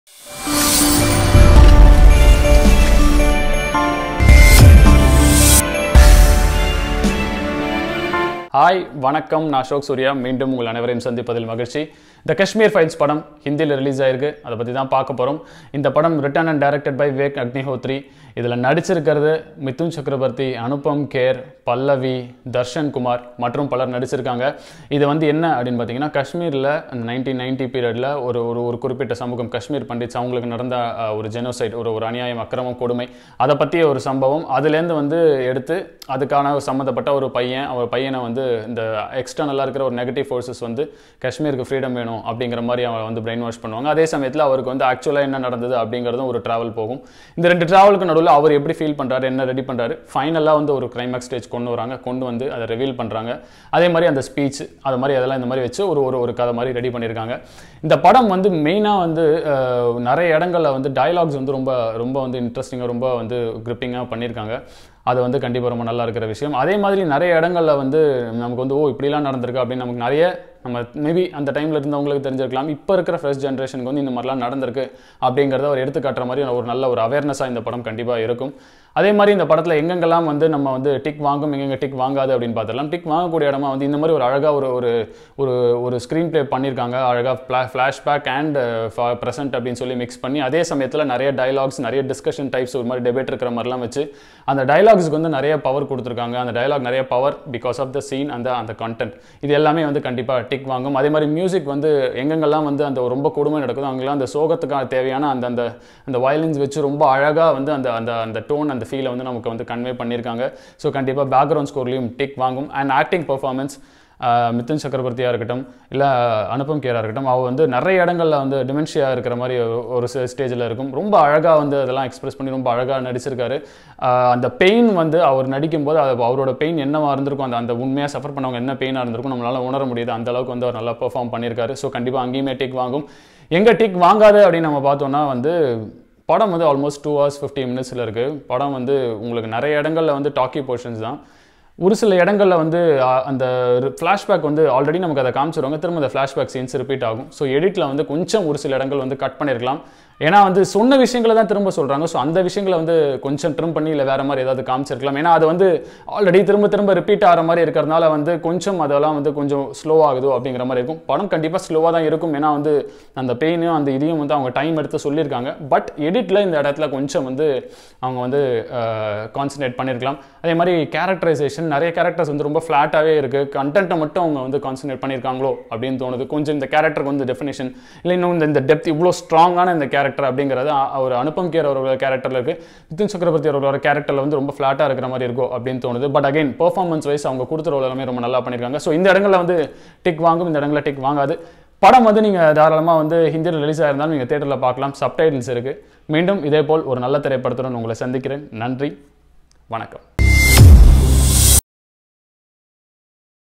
hi வணக்கம் நான் அசோக் சூர்யா மீண்டும் உங்கள் அனைவரையும் சந்திப்பதில் மகிழ்ச்சி த காஷ்மீர் ஃபைல்ஸ் படம் ஹிந்தியில் ரிலீஸ் ஆயிருக்கு அதை பற்றி தான் பார்க்க போகிறோம் இந்த படம் written and directed by Vivek Agnihotri இதில் நடிச்சிருக்கிறது மிதுன் சக்கரவர்த்தி அனுபம் கேர் பல்லவி தர்ஷன் குமார் மற்றும் பலர் நடிச்சிருக்காங்க இது வந்து என்ன அப்படின்னு பார்த்தீங்கன்னா காஷ்மீரில் அந்த நைன்டீன் நைன்டி பீரியடில் ஒரு ஒரு ஒரு குறிப்பிட்ட சமூகம் காஷ்மீர் பண்டிட்ஸ் அவங்களுக்கு நடந்த அஹ், ஒரு ஜெனோசைட் ஒரு ஒரு அநியாயம் அக்கிரமம் கொடுமை அதை பற்றிய ஒரு சம்பவம் அதுலேருந்து வந்து எடுத்து அதுக்கான சம்மந்தப்பட்ட ஒரு பையன் அவர் பையனை வந்து இந்த எக்ஸ்டர்னலாக இருக்கிற ஒரு நெகட்டிவ் ஃபோர்ஸஸ் வந்து காஷ்மீருக்கு ஃப்ரீடம் வேணும் அப்படிங்கிற மாதிரி அவன் வந்து பிரெயின் வாஷ் பண்ணுவாங்க அதே சமயத்தில் அவருக்கு வந்து ஆக்சுவலாக என்ன நடந்தது அப்படிங்கிறதும் ஒரு ட்ராவல் போகும் இந்த ரெண்டு ட்ராவலுக்கு நடுவில் அவர் எப்படி ஃபீல் பண்ணுறாரு என்ன ரெடி பண்ணுறாரு ஃபைனலாக வந்து ஒரு கிளைமேக்ஸ் ஸ்டேஜ் கொண்டு வராங்க கொண்டு வந்து அதை ரிவீல் பண்ணுறாங்க அதே மாதிரி அந்த ஸ்பீச் அது மாதிரி அதெல்லாம் இந்த மாதிரி வச்சு ஒரு ஒரு ஒரு கதை மாதிரி ரெடி பண்ணியிருக்காங்க இந்த படம் வந்து மெயினாக வந்து அஹ், நிறைய இடங்களில் வந்து டயலாக்ஸ் வந்து ரொம்ப ரொம்ப வந்து இன்ட்ரெஸ்டிங்காக ரொம்ப வந்து கிரிப்பிங்காக பண்ணியிருக்காங்க அது வந்து கண்டிப்பாக ரொம்ப நல்லா இருக்கிற விஷயம் அதே மாதிரி நிறைய இடங்களில் வந்து நமக்கு வந்து ஓ இப்படிலாம் நடந்திருக்கு அப்படின்னு நமக்கு நிறைய நம்ம மேபி அந்த டைமில் இருந்தவங்களுக்கு தெரிஞ்சிருக்கலாம் இப்போ இருக்கிற ஃப்ரெஷ் ஜென்ரேஷனுக்கு வந்து இந்த மாதிரிலாம் நடந்திருக்கு அப்படிங்கிறத அவர் எடுத்து காட்டுற மாதிரி ஒரு நல்ல ஒரு அவேர்னஸாக இந்த படம் கண்டிப்பாக இருக்கும் அதே மாதிரி இந்த படத்தில் எங்கெங்கெல்லாம் வந்து நம்ம வந்து டிக் வாங்கும் எங்கெங்க டிக் வாங்காது அப்படின்னு பார்த்துடலாம் டிக் வாங்கக்கூடிய இடமா வந்து இந்த மாதிரி ஒரு அழகாக ஒரு ஒரு ஒரு ஒரு ஸ்க்ரீன் ப்ளே பண்ணியிருக்காங்க அழகாக ஃப்ளா ஃப்ளாஷ்பேக் அண்ட் ப்ரெசென்ட் அப்படின்னு சொல்லி மிக்ஸ் பண்ணி அதே சமயத்தில் நிறைய டயலாக்ஸ் நிறைய டிஸ்கஷன் டைப்ஸ் ஒரு மாதிரி டெபேட் இருக்கிற மாதிரிலாம் வச்சு அந்த டயலாக்ஸ்க்கு வந்து நிறைய பவர் கொடுத்துருக்காங்க அந்த டயலாக் நிறைய power because of the scene அந்த அந்த கண்டென்ட் இது எல்லாமே வந்து கண்டிப்பாக டிக் வாங்கும் அதே மாதிரி மியூசிக் வந்து எங்கெங்கெல்லாம் வந்து அந்த ரொம்ப கொடுமை நடக்குதோ அங்கெல்லாம் அந்த சோகத்துக்கான தேவையான அந்த அந்த அந்த வயலின்ஸ் வச்சு ரொம்ப அழகாக வந்து அந்த அந்த அந்த டோன் அந்த ஃபீலை வந்து நமக்கு வந்து கன்வே பண்ணியிருக்காங்க ஸோ கண்டிப்பாக பேக்ரவுண்ட் ஸ்கோர்லையும் டிக் வாங்கும் அண்ட் ஆக்டிங் பர்ஃபார்மன்ஸ் மிதுன் சக்கரவர்த்தியாக இருக்கட்டும் இல்லை அனுபம் கேராக இருக்கட்டும் அவ வந்து நிறைய இடங்களில் வந்து டிமென்ஷியா இருக்கிற மாதிரி ஒரு- ஒரு ஸ்டேஜில் இருக்கும் ரொம்ப அழகாக வந்து அதெல்லாம் எக்ஸ்பிரஸ் பண்ணி ரொம்ப அழகாக நடிச்சிருக்காரு ஆஹ் அந்த பெயின் வந்து அவர் நடிக்கும்போது அது அவரோட பெயின் என்னவா இருந்திருக்கும் அந்த அந்த உண்மையாக சஃபர் பண்ணவங்க என்ன பெயினாக இருந்திருக்கும் நம்மளால உணர முடியுது அந்த அளவுக்கு வந்து அவர் நல்லா பெர்ஃபார்ம் பண்ணியிருக்காரு ஸோ கண்டிப்பாக அங்கேயுமே டிக் வாங்கும் எங்கே டிக் வாங்காது அப்படின்னு நம்ம பார்த்தோம்னா வந்து படம் வந்து ஆல்மோஸ்ட் டூ ஹவர்ஸ் ஃபிஃப்டி மினிட்ஸில் இருக்குது படம் வந்து உங்களுக்கு நிறைய இடங்களில் வந்து டாக்கி போர்ஷன்ஸ் தான் ஒரு சில இடங்களில் வந்து அ, அந்த ஃப்ளாஷ்பேக் வந்து ஆல்ரெடி நமக்கு அதை காமிச்சிருவாங்க திரும்ப அந்த ஃப்ளாஷ்பேக் சீன்ஸ் ரிப்பீட் ஆகும் ஸோ எடிட்டில் வந்து கொஞ்சம் ஒரு சில இடங்கள் வந்து கட் பண்ணியிருக்கலாம் ஏன்னா வந்து சொன்ன விஷயங்களை தான் திரும்ப சொல்கிறாங்க ஸோ அந்த விஷயங்களை வந்து கொஞ்சம் ட்ரிம் பண்ணி இல்லை வேறு மாதிரி ஏதாவது காமிச்சிருக்கலாம் ஏன்னா அது வந்து ஆல்ரெடி திரும்ப திரும்ப ரிப்பீட் ஆகிற மாதிரி இருக்கிறதுனால வந்து கொஞ்சம் அதெல்லாம் வந்து கொஞ்சம் ஸ்லோ ஆகுதோ அப்படிங்கிற மாதிரி இருக்கும் படம் கண்டிப்பாக ஸ்லோவாக தான் இருக்கும் ஏன்னா வந்து அந்த பெயினும் அந்த இதையும் வந்து அவங்க டைம் எடுத்து சொல்லியிருக்காங்க பட் எடிட்டில் இந்த இடத்துல கொஞ்சம் வந்து அவங்க வந்து கான்சன்ட்ரேட் பண்ணியிருக்கலாம் அதே மாதிரி கேரக்டரைசேஷன் நிறைய கேரக்டர்ஸ் வந்து ரொம்ப ஃப்ளாட்டாகவே இருக்குது கண்டென்ட்டை மட்டும் அவங்க வந்து கான்சன்ட்ரேட் பண்ணியிருக்காங்களோ அப்படின்னு தோணுது கொஞ்சம் இந்த கேரக்டருக்கு வந்து டெஃபினேஷன் இல்லை இன்னும் இந்த- இந்த டெப்த் இவ்வளோ ஸ்ட்ராங்கான இந்த கேரக்டர் அப்படிங்கிறது அ- அவர் அனுபம் கேர் அவரோட கேரக்டரில் இருக்குது மிதுன் சக்கரவர்த்தி அவரோட கேரக்டரில் வந்து ரொம்ப ஃப்ளாட்டாக இருக்கிற மாதிரி இருக்கும் அப்படின்னு தோணுது பட் அகைன் பெர்ஃபார்மன்ஸ் வைஸ் அவங்க கொடுத்த ரோல் எல்லாமே ரொம்ப நல்லா பண்ணியிருக்காங்க ஸோ இந்த இடங்களில் வந்து டிக் வாங்கும் இந்த இடங்களில் டிக் வாங்காது படம் வந்து நீங்கள் தாராளமாக வந்து ஹிந்தியில் ரிலீஸ் ஆயிருந்தாலும் நீங்கள் தேட்டரில் பார்க்கலாம் சப்டைட்டில்ஸ் இருக்குது மீண்டும் இதே போல் ஒரு நல்ல திரைப்படத்துடன் உங்களை சந்திக்கிறேன் நன்றி வணக்கம்